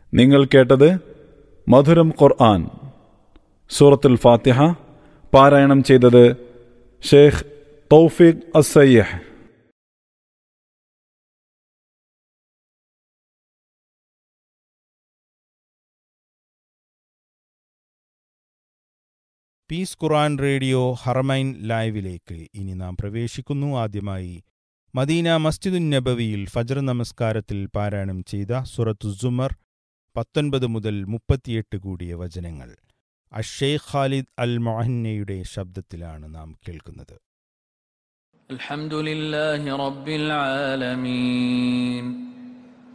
നിങ്ങൾ കേട്ടത് മധുരം ഖുർആൻ സൂറത്തുൽ ഫാത്തിഹ പാരായണം ചെയ്തത് ഷെയ്ഖ് തൗഫീഖ് അസയ്യഹ് പീസ് ഖുറാൻ റേഡിയോ ഹറമൈൻ ലൈവിലേക്ക് ഇനി നാം പ്രവേശിക്കുന്നു ആദ്യമായി മദീന മസ്ജിദുൻ നബവിയിൽ ഫജർ നമസ്കാരത്തിൽ പാരായണം ചെയ്ത സുറത്തു സുമർ പത്തൊൻപത് മുതൽ മുപ്പത്തിയെട്ട് കൂടിയ വചനങ്ങൾ അഷേഖ് ഖാലിദ് അൽ മൊഹന്നയുടെ ശബ്ദത്തിലാണ് നാം കേൾക്കുന്നത് الحمد لله رب العالمين